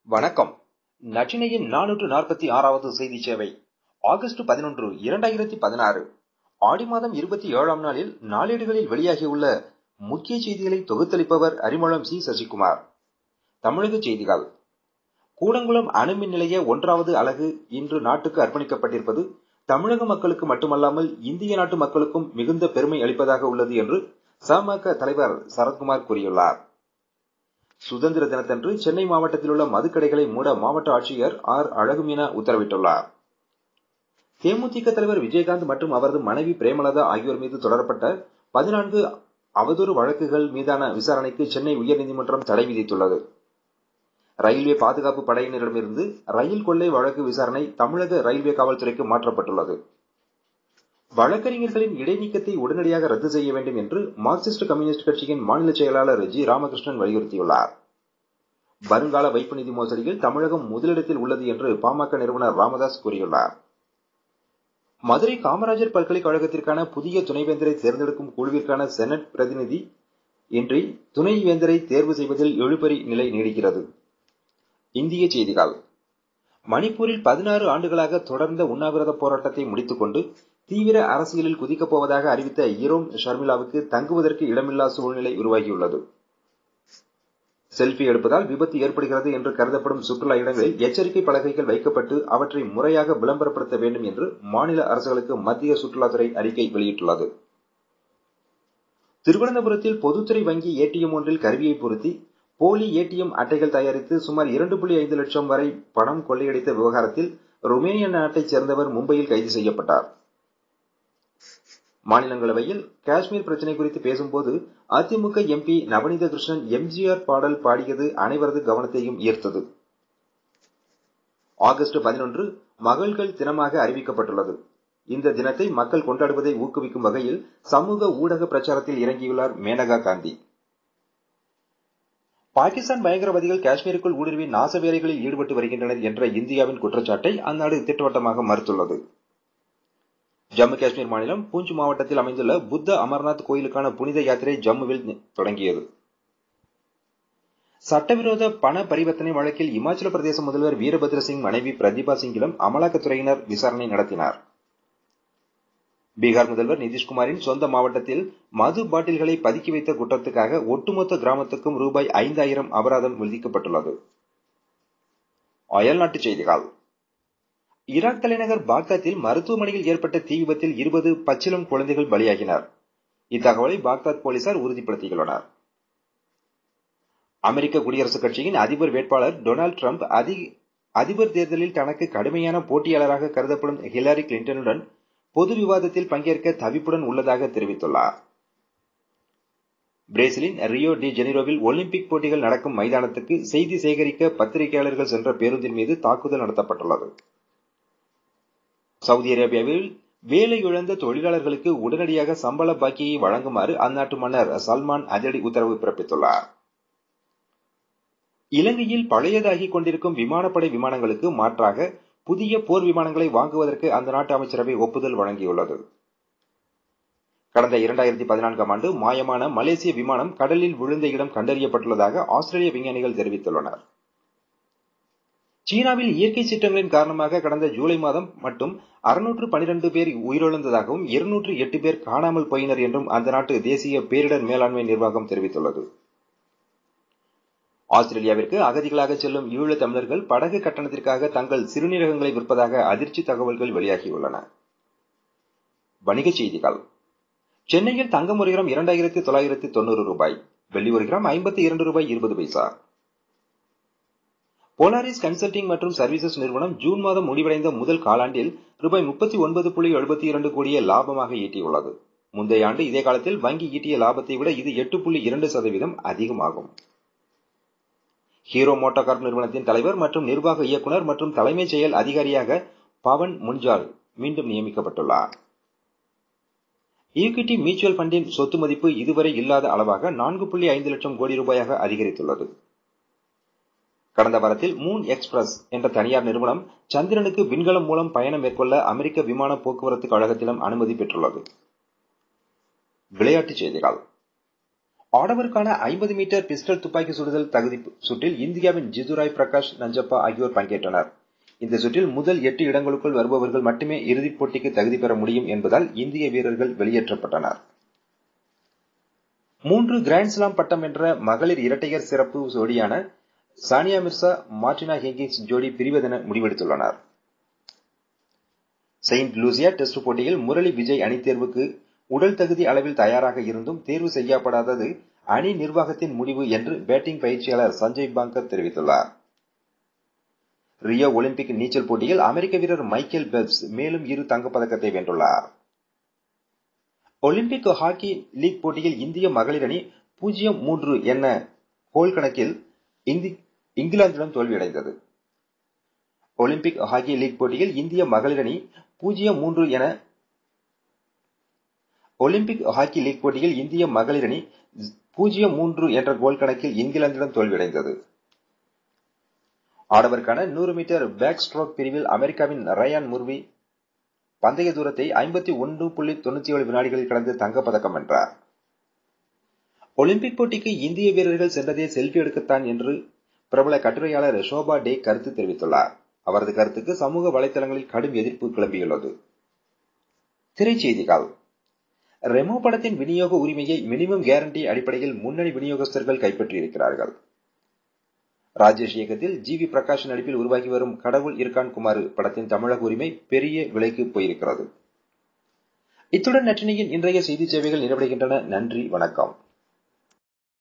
வணக்கம் நற்றினையின் நானூற்று நாற்பத்தி ஆறாவது செய்தி சேவை ஆகஸ்ட் பதினொன்று இரண்டாயிரத்தி பதினாறு ஆடி மாதம் இருபத்தி ஏழாம் நாளில் நாளேடுகளில் வெளியாகியுள்ள முக்கிய செய்திகளை தொகுத்தளிப்பவர் அரிமளம் சி சசிகுமார் தமிழக செய்திகள் கூடங்குளம் அணுமின் நிலைய ஒன்றாவது அலகு இன்று நாட்டுக்கு அர்ப்பணிக்கப்பட்டிருப்பது தமிழக மக்களுக்கு மட்டுமல்லாமல் இந்திய நாட்டு மக்களுக்கும் மிகுந்த பெருமை அளிப்பதாக உள்ளது என்று சமக தலைவர் சரத்குமார் கூறியுள்ளார் சுதந்திர தினத்தன்று சென்னை மாவட்டத்தில் உள்ள மதுக்கடைகளை மூட மாவட்ட ஆட்சியர் ஆர் அழகுமீனா உத்தரவிட்டுள்ளார் தேமுதிக தலைவர் விஜயகாந்த் மற்றும் அவரது மனைவி பிரேமலதா ஆகியோர் மீது தொடரப்பட்ட பதினான்கு அவதூறு வழக்குகள் மீதான விசாரணைக்கு சென்னை உயர்நீதிமன்றம் தடை விதித்துள்ளது ரயில்வே பாதுகாப்பு படையினரிடமிருந்து ரயில் கொள்ளை வழக்கு விசாரணை தமிழக ரயில்வே காவல்துறைக்கு மாற்றப்பட்டுள்ளது வழக்கறிஞர்களின் இடைநீக்கத்தை உடனடியாக ரத்து செய்ய வேண்டும் என்று மார்க்சிஸ்ட் கம்யூனிஸ்ட் கட்சியின் மாநில செயலாளர் ஜி ராமகிருஷ்ணன் வலியுறுத்தியுள்ளார் வருங்கால வைப்பு நிதி மோசடியில் தமிழகம் முதலிடத்தில் உள்ளது என்று பாமக நிறுவனர் ராமதாஸ் கூறியுள்ளார் மதுரை காமராஜர் பல்கலைக்கழகத்திற்கான புதிய துணைவேந்தரை தேர்ந்தெடுக்கும் குழுவிற்கான செனட் பிரதிநிதி இன்றி துணைவேந்தரை தேர்வு செய்வதில் எழுபறி நிலை நீடிக்கிறது இந்திய செய்திகள் மணிப்பூரில் பதினாறு ஆண்டுகளாக தொடர்ந்த உண்ணாவிரத போராட்டத்தை முடித்துக் கொண்டு தீவிர அரசியலில் குதிக்கப் போவதாக அறிவித்த ஈரோம் ஷர்மிளாவுக்கு தங்குவதற்கு இடமில்லா சூழ்நிலை உருவாகியுள்ளது செல்பி எடுப்பதால் விபத்து ஏற்படுகிறது என்று கருதப்படும் சுற்றுலா இடங்களில் எச்சரிக்கை பலகைகள் வைக்கப்பட்டு அவற்றை முறையாக விளம்பரப்படுத்த வேண்டும் என்று மாநில அரசுகளுக்கு மத்திய சுற்றுலாத்துறை அறிக்கை வெளியிட்டுள்ளது திருவனந்தபுரத்தில் பொதுத்துறை வங்கி ஏடிஎம் ஒன்றில் கருவியை பொருத்தி போலி ஏடிஎம் அட்டைகள் தயாரித்து சுமார் இரண்டு புள்ளி ஐந்து லட்சம் வரை பணம் கொள்ளையடித்த விவகாரத்தில் ருமேனிய நாட்டைச் சேர்ந்தவர் மும்பையில் கைது செய்யப்பட்டார் மாநிலங்களவையில் காஷ்மீர் பிரச்சினை குறித்து பேசும்போது அதிமுக எம்பி நவநீத கிருஷ்ணன் எம்ஜிஆர் பாடல் பாடியது அனைவரது கவனத்தையும் ஈர்த்தது ஆகஸ்ட் பதினொன்று மகள்கள் தினமாக அறிவிக்கப்பட்டுள்ளது இந்த தினத்தை மக்கள் கொண்டாடுவதை ஊக்குவிக்கும் வகையில் சமூக ஊடக பிரச்சாரத்தில் இறங்கியுள்ளார் மேனகா காந்தி பாகிஸ்தான் பயங்கரவாதிகள் காஷ்மீருக்குள் ஊடுருவி நாச வேலைகளில் ஈடுபட்டு வருகின்றனர் என்ற இந்தியாவின் குற்றச்சாட்டை அந்நாடு திட்டவட்டமாக மறுத்துள்ளது ஜம்மு காஷ்மீர் மாநிலம் பூஞ்ச் மாவட்டத்தில் அமைந்துள்ள புத்த அமர்நாத் கோயிலுக்கான புனித யாத்திரை ஜம்முவில் தொடங்கியது சட்டவிரோத பண பரிவர்த்தனை வழக்கில் இமாச்சல பிரதேச முதல்வர் வீரபத்ர சிங் மனைவி பிரதீபா சிங்கிடம் அமலாக்கத்துறையினர் விசாரணை நடத்தினார் பீகார் முதல்வர் நிதிஷ்குமாரின் சொந்த மாவட்டத்தில் மது பாட்டில்களை பதுக்கி வைத்த குற்றத்துக்காக ஒட்டுமொத்த கிராமத்துக்கும் ரூபாய் ஐந்தாயிரம் அபராதம் விதிக்கப்பட்டுள்ளது அயல்நாட்டுச் செய்திகள் ஈராக் தலைநகர் பாக்தாத்தில் மருத்துவமனையில் ஏற்பட்ட தீ விபத்தில் இருபது பச்சிலம் குழந்தைகள் பலியாகினர் இத்தகவலை பாக்தாத் போலீசார் உறுதிப்படுத்தியுள்ளனர் அமெரிக்க குடியரசுக் கட்சியின் அதிபர் வேட்பாளர் டொனால்டு டிரம்ப் அதிபர் தேர்தலில் தனக்கு கடுமையான போட்டியாளராக கருதப்படும் ஹிலாரி கிளின்டனுடன் பொது விவாதத்தில் பங்கேற்க தவிப்புடன் உள்ளதாக தெரிவித்துள்ளார் பிரேசிலின் ரியோ டி ஜெனிரோவில் ஒலிம்பிக் போட்டிகள் நடக்கும் மைதானத்துக்கு செய்தி சேகரிக்க பத்திரிகையாளர்கள் சென்ற பேருந்தின் மீது தாக்குதல் நடத்தப்பட்டுள்ளது சவுதி அரேபியாவில் வேலை இழந்த தொழிலாளர்களுக்கு உடனடியாக சம்பள பாக்கியை வழங்குமாறு அந்நாட்டு மன்னர் சல்மான் அதிரடி உத்தரவு பிறப்பித்துள்ளார் இலங்கையில் பழையதாகிக் கொண்டிருக்கும் விமானப்படை விமானங்களுக்கு மாற்றாக புதிய போர் விமானங்களை வாங்குவதற்கு அந்த நாட்டு அமைச்சரவை ஒப்புதல் வழங்கியுள்ளது கடந்த இரண்டாயிரத்தி பதினான்காம் ஆண்டு மாயமான மலேசிய விமானம் கடலில் விழுந்த இடம் கண்டறியப்பட்டுள்ளதாக ஆஸ்திரேலிய விஞ்ஞானிகள் தெரிவித்துள்ளனர் சீனாவில் இயற்கை சீற்றங்களின் காரணமாக கடந்த ஜூலை மாதம் மட்டும் அறுநூற்று பனிரெண்டு பேர் உயிரிழந்ததாகவும் இருநூற்று எட்டு பேர் காணாமல் போயினர் என்றும் அந்த நாட்டு தேசிய பேரிடர் மேலாண்மை நிர்வாகம் தெரிவித்துள்ளது ஆஸ்திரேலியாவிற்கு அகதிகளாக செல்லும் ஈழத் தமிழர்கள் படகு கட்டணத்திற்காக தங்கள் சிறுநீரகங்களை விற்பதாக அதிர்ச்சி தகவல்கள் வெளியாகியுள்ளன வணிகச் செய்திகள் சென்னையில் தங்கம் ஒரு கிராம் இரண்டாயிரத்தி தொள்ளாயிரத்தி தொண்ணூறு ரூபாய் வெள்ளி ஒரு கிராம் ஐம்பத்தி இரண்டு ரூபாய் இருபது பைசா போலாரிஸ் கன்சல்டிங் மற்றும் சர்வீசஸ் நிறுவனம் ஜூன் மாதம் முடிவடைந்த முதல் காலாண்டில் ரூபாய் முப்பத்தி ஒன்பது புள்ளி எழுபத்தி இரண்டு கோடிய லாபமாக ஈட்டியுள்ளது முந்தைய ஆண்டு இதே காலத்தில் வங்கி ஈட்டிய லாபத்தை விட இது எட்டு புள்ளி இரண்டு சதவீதம் அதிகமாகும் ஹீரோ மோட்டார் நிறுவனத்தின் தலைவர் மற்றும் நிர்வாக இயக்குநர் மற்றும் தலைமைச் செயல் அதிகாரியாக பவன் முன்ஜால் மீண்டும் நியமிக்கப்பட்டுள்ளார் ஈக்விட்டி மியூச்சுவல் ஃபண்டின் சொத்து மதிப்பு இதுவரை இல்லாத அளவாக நான்கு புள்ளி ஐந்து லட்சம் கோடி ரூபாயாக அதிகரித்துள்ளது கடந்த வாரத்தில் மூன் எக்ஸ்பிரஸ் என்ற தனியார் நிறுவனம் சந்திரனுக்கு விண்கலம் மூலம் பயணம் மேற்கொள்ள அமெரிக்க விமான போக்குவரத்து கழகத்திடம் அனுமதி பெற்றுள்ளது விளையாட்டுச் செய்திகள் ஆடவருக்கான ஐம்பது மீட்டர் பிஸ்டல் துப்பாக்கி சுடுதல் தகுதி சுற்றில் இந்தியாவின் ஜிதுராய் பிரகாஷ் நஞ்சப்பா ஆகியோர் பங்கேற்றனர் இந்த சுற்றில் முதல் எட்டு இடங்களுக்குள் வருபவர்கள் மட்டுமே இறுதிப் போட்டிக்கு தகுதி பெற முடியும் என்பதால் இந்திய வீரர்கள் வெளியேற்றப்பட்டனர் மூன்று கிராண்ட்ஸ்லாம் பட்டம் வென்ற மகளிர் இரட்டையர் சிறப்பு ஜோடியான சானியா மிர்சா மார்டினா ஹிங்கிஸ் ஜோடி பிரிவதென முடிவெடுத்துள்ளனர் செயின்ட் லூசியா டெஸ்ட் போட்டியில் முரளி விஜய் அணி தேர்வுக்கு உடல் தகுதி அளவில் தயாராக இருந்தும் தேர்வு செய்யப்படாதது அணி நிர்வாகத்தின் முடிவு என்று பேட்டிங் பயிற்சியாளர் சஞ்சய் பாங்கர் தெரிவித்துள்ளார் ரியோ ஒலிம்பிக் நீச்சல் போட்டியில் அமெரிக்க வீரர் மைக்கேல் பெல்ப்ஸ் மேலும் இரு தங்கப்பதக்கத்தை வென்றுள்ளார் ஒலிம்பிக் ஹாக்கி லீக் போட்டியில் இந்திய மகளிர் அணி பூஜ்ஜியம் மூன்று என கோல் கணக்கில் இங்கிலாந்திடம் தோல்வியடைந்தது ஒலிம்பிக் ஹாக்கி லீக் போட்டியில் இந்திய மகளிர் அணி பூஜ்ஜியம் மூன்று என ஒலிம்பிக் ஹாக்கி லீக் போட்டியில் இந்திய மகளிர் அணி பூஜ்ஜியம் மூன்று என்ற கோல் கணக்கில் இங்கிலாந்திடம் தோல்வியடைந்தது ஆடவருக்கான நூறு மீட்டர் பேக் ஸ்ட்ரோக் பிரிவில் அமெரிக்காவின் ரயான் முர்வி பந்தய தூரத்தை ஐம்பத்தி ஒன்று புள்ளி தொண்ணூத்தி ஏழு வினாடிகளில் கடந்து தங்கப்பதக்கம் வென்றார் ஒலிம்பிக் போட்டிக்கு இந்திய வீரர்கள் சென்றதே செல்ஃபி எடுக்கத்தான் என்று பிரபல கட்டுரையாளர் ஷோபா டே கருத்து தெரிவித்துள்ளார் அவரது கருத்துக்கு சமூக வலைதளங்களில் கடும் எதிர்ப்பு கிளம்பியுள்ளது திரைச்செய்திகள் ரெமோ படத்தின் விநியோக உரிமையை மினிமம் கேரண்டி அடிப்படையில் முன்னணி விநியோகஸ்தர்கள் கைப்பற்றியிருக்கிறார்கள் ராஜேஷ் இயக்கத்தில் ஜி வி பிரகாஷ் நடிப்பில் உருவாகி வரும் கடவுள் இருக்கான் குமார் படத்தின் தமிழக உரிமை பெரிய விலைக்கு போயிருக்கிறது இத்துடன் நற்றினியின் இன்றைய செய்தி சேவைகள் நிறைவடைகின்றன நன்றி வணக்கம்